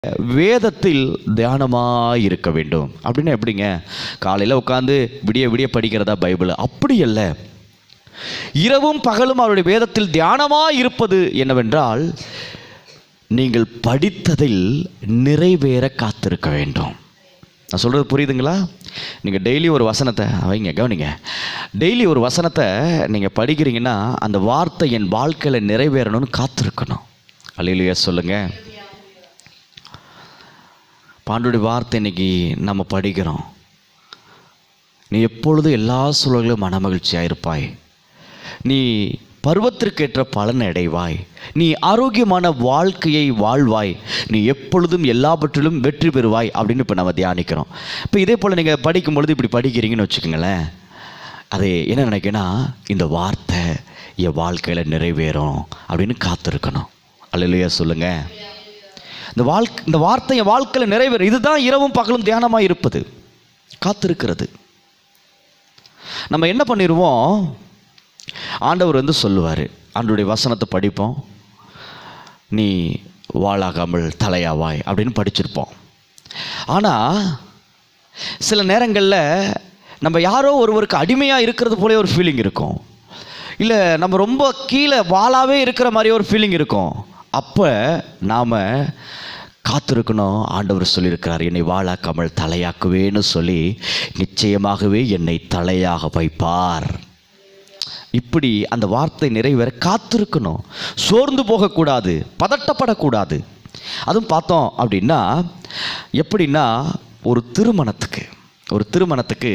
வேதத்தில் தியானமாக இருக்க வேண்டும் அப்படின்னா எப்படிங்க காலையில் உட்காந்து விடிய விடிய படிக்கிறதா பைபிள் அப்படி அல்ல இரவும் பகலும் அவருடைய வேதத்தில் தியானமாக இருப்பது என்னவென்றால் நீங்கள் படித்ததில் நிறைவேற காத்திருக்க வேண்டும் நான் சொல்கிறது புரியுதுங்களா நீங்கள் டெய்லி ஒரு வசனத்தை வைங்க கவனிங்க டெய்லி ஒரு வசனத்தை நீங்கள் படிக்கிறீங்கன்னா அந்த வார்த்தை என் வாழ்க்கையில் நிறைவேறணும்னு காத்திருக்கணும் அல்லையிலேயே சொல்லுங்கள் பாண்டுடைய வார்த்தை இன்னைக்கு நம்ம படிக்கிறோம் நீ எப்பொழுதும் எல்லா சூழல்களும் மனமகிழ்ச்சியாக இருப்பாய் நீ பருவத்திற்கேற்ற பலன் அடைவாய் நீ ஆரோக்கியமான வாழ்க்கையை வாழ்வாய் நீ எப்பொழுதும் எல்லாவற்றிலும் வெற்றி பெறுவாய் அப்படின்னு இப்போ நம்ம தியானிக்கிறோம் இப்போ இதே போல் நீங்கள் படிக்கும் பொழுது இப்படி படிக்கிறீங்கன்னு வச்சுக்கோங்களேன் அது என்ன நினைக்கன்னா இந்த வார்த்தை என் வாழ்க்கையில் நிறைவேறும் அப்படின்னு காத்திருக்கணும் அல்லையா சொல்லுங்கள் இந்த வாழ்க்கை இந்த வார்த்தை என் வாழ்க்கையில் நிறைவேறும் இதுதான் இரவும் பகலும் தியானமாக இருப்பது காத்திருக்கிறது நம்ம என்ன பண்ணிடுவோம் ஆண்டவர் வந்து சொல்லுவார் ஆண்டவருடைய வசனத்தை படிப்போம் நீ வாழாகாமல் தலையாவாய் அப்படின்னு படிச்சிருப்போம் ஆனால் சில நேரங்களில் நம்ம யாரோ ஒருவருக்கு அடிமையாக இருக்கிறது போலே ஒரு ஃபீலிங் இருக்கும் இல்லை நம்ம ரொம்ப கீழே வாளாவே இருக்கிற மாதிரி ஒரு ஃபீலிங் இருக்கும் அப்போ நாம் காத்திருக்கணும் ஆண்டவர் சொல்லியிருக்கிறார் என்னை வாழாக்காமல் தலையாக்குவேன்னு சொல்லி நிச்சயமாகவே என்னை தலையாக வைப்பார் இப்படி அந்த வார்த்தை நிறைவேற காத்திருக்கணும் சோர்ந்து போகக்கூடாது பதட்டப்படக்கூடாது அதுவும் பார்த்தோம் அப்படின்னா எப்படின்னா ஒரு திருமணத்துக்கு ஒரு திருமணத்துக்கு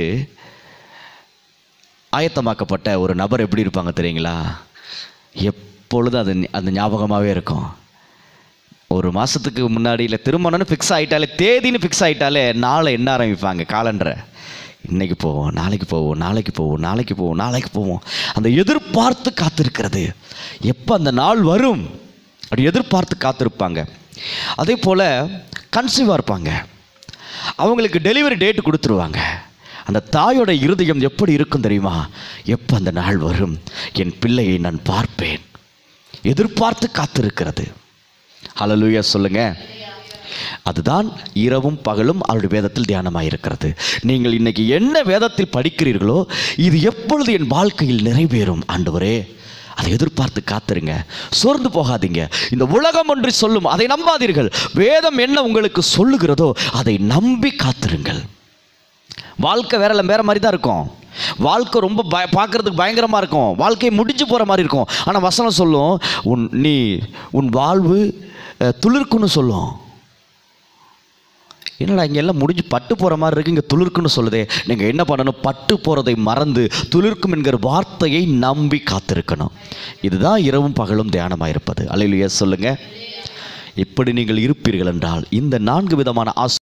ஆயத்தமாக்கப்பட்ட ஒரு நபர் எப்படி இருப்பாங்க தெரியுங்களா எப்பொழுதும் அது அந்த ஞாபகமாகவே இருக்கும் ஒரு மாதத்துக்கு முன்னாடி இல்லை திருமணம்னு ஃபிக்ஸ் ஆகிட்டாலே தேதின்னு ஃபிக்ஸ் ஆகிட்டாலே நாளை என்ன ஆரம்பிப்பாங்க காலண்டரை இன்னைக்கு போவோம் நாளைக்கு போவோம் நாளைக்கு போவோம் நாளைக்கு போவோம் நாளைக்கு போவோம் அந்த எதிர்பார்த்து காத்திருக்கிறது எப்போ அந்த நாள் வரும் அப்படி எதிர்பார்த்து காத்திருப்பாங்க அதே போல் கன்சீவாக இருப்பாங்க அவங்களுக்கு டெலிவரி டேட் கொடுத்துருவாங்க அந்த தாயோட இருதயம் எப்படி இருக்கும் தெரியுமா எப்போ அந்த நாள் வரும் என் பிள்ளையை நான் பார்ப்பேன் எதிர்பார்த்து காத்திருக்கிறது ஹalleluya சொல்லுங்க அதுதான் இரவும் பகலும் அவருடைய வேதத்தில் தியானமாக இருக்கிறது நீங்கள் இன்னைக்கு என்ன வேதத்தில் படிக்கிறீர்களோ இது எப்பொழுது என் வாழ்க்கையில் நிறைவேறும் ஆண்டவரே அதை எதிர்பார்த்து காத்துருங்க சோர்ந்து போகாதீங்க இந்த உலகம் ஒன்று சொல்லும் அதை நம்பாதீர்கள் வேதம் என்ன உங்களுக்கு சொல்லுகிறதோ அதை நம்பி காத்திருங்கள் வாழ்க்கை வேற வேற மாதிரி தான் இருக்கும் வாழ்க்கை ரொம்ப பய பார்க்கறதுக்கு பயங்கரமாக இருக்கும் வாழ்க்கை முடிஞ்சு போகிற மாதிரி இருக்கும் ஆனால் வசனம் சொல்லும் உன் நீ உன் வாழ்வு அஹ், துளிர்க்குன்னு சொல்லும் என்னடா இங்கே எல்லாம் முடிஞ்சு பட்டு போகிற மாதிரி இருக்கு இங்கே துளிர்க்குன்னு சொல்லுதே நீங்கள் என்ன பண்ணணும் பட்டு போகிறதை மறந்து துளிர்க்கும் என்கிற வார்த்தையை நம்பி காத்திருக்கணும் இதுதான் இரவும் பகலும் தியானமாக இருப்பது அலையிலேயே சொல்லுங்கள் இப்படி நீங்கள் இருப்பீர்கள் என்றால் இந்த நான்கு விதமான ஆசை